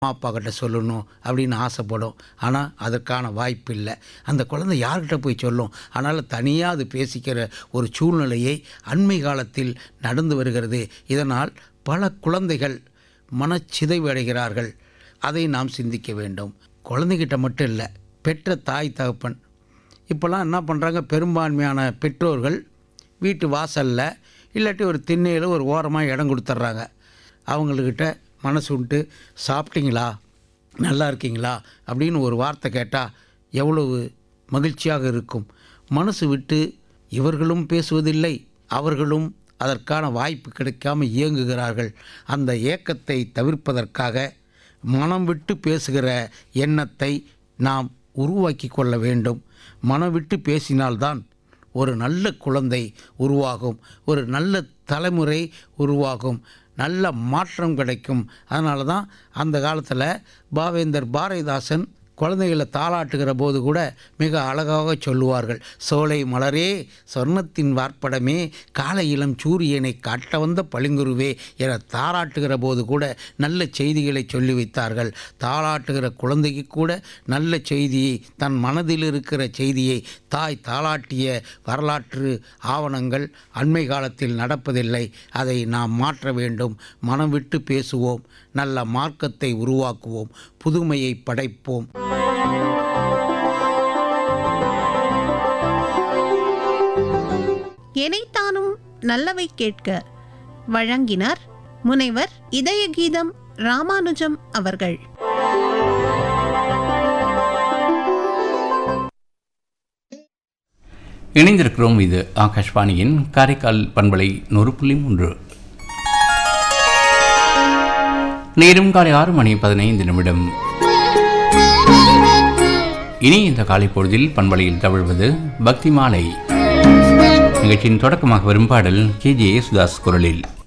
அம்மா அப்பா கிட்ட சொல்லணும் அப்படின்னு ஆசைப்படும் ஆனால் அதற்கான வாய்ப்பு இல்லை அந்த குழந்தை யார்கிட்ட போய் சொல்லும் அதனால் தனியாக அது பேசிக்கிற ஒரு சூழ்நிலையை அண்மை காலத்தில் நடந்து வருகிறது இதனால் பல குழந்தைகள் மனச்சிதைவு அடைகிறார்கள் அதை நாம் சிந்திக்க வேண்டும் குழந்தைகிட்ட மட்டும் இல்லை பெற்ற தாய் தகப்பன் இப்போல்லாம் என்ன பண்ணுறாங்க பெரும்பான்மையான பெற்றோர்கள் வீட்டு வாசலில் இல்லாட்டி ஒரு திண்ணையில் ஒரு ஓரமாக இடம் கொடுத்துட்றாங்க அவங்கக்கிட்ட மனசு விட்டு சாப்பிட்டீங்களா நல்லா இருக்கீங்களா அப்படின்னு ஒரு வார்த்தை கேட்டால் எவ்வளவு மகிழ்ச்சியாக இருக்கும் மனசு விட்டு இவர்களும் பேசுவதில்லை அவர்களும் அதற்கான வாய்ப்பு கிடைக்காம இயங்குகிறார்கள் அந்த ஏக்கத்தை தவிர்ப்பதற்காக மனம் விட்டு பேசுகிற எண்ணத்தை நாம் உருவாக்கி கொள்ள வேண்டும் மனம் விட்டு பேசினால்தான் ஒரு நல்ல குழந்தை உருவாகும் ஒரு நல்ல தலைமுறை உருவாகும் நல்ல மாற்றம் கிடைக்கும் அதனால தான் அந்த காலத்தில் பாவேந்தர் பாரதிதாசன் குழந்தைகளை தாளாட்டுகிற போது கூட மிக அழகாக சொல்லுவார்கள் சோலை மலரே சொர்ணத்தின் வார்ப்படமே காலை இளம் சூரியனை காட்ட வந்த பளிங்குருவே என தாளாட்டுகிற போது கூட நல்ல செய்திகளை சொல்லி வைத்தார்கள் தாளாட்டுகிற குழந்தைக்கு கூட நல்ல செய்தியை தன் மனதில் இருக்கிற செய்தியை தாய் தாளாட்டிய வரலாற்று ஆவணங்கள் அண்மை காலத்தில் நடப்பதில்லை அதை நாம் மாற்ற வேண்டும் மனம் விட்டு பேசுவோம் நல்ல மார்க்கத்தை உருவாக்குவோம் புதுமையை படைப்போம் எனைத்தானும் நல்லவை கேட்க வழங்கினார் முனைவர் இதய கீதம் ராமானுஜம் அவர்கள் இணைந்திருக்கிறோம் இது ஆகாஷ்வாணியின் காரைக்கால் பண்பலை நூறு புள்ளி மூன்று நேரும் காலை ஆறு மணி பதினைந்து நிமிடம் இனி இந்த காலை பொழுதில் பண்பலையில் தவிழ்வது பக்தி மாலை நிகழ்ச்சியின் தொடக்கமாக வரும் பாடல் கே ஜே யேசுதாஸ் குரலில்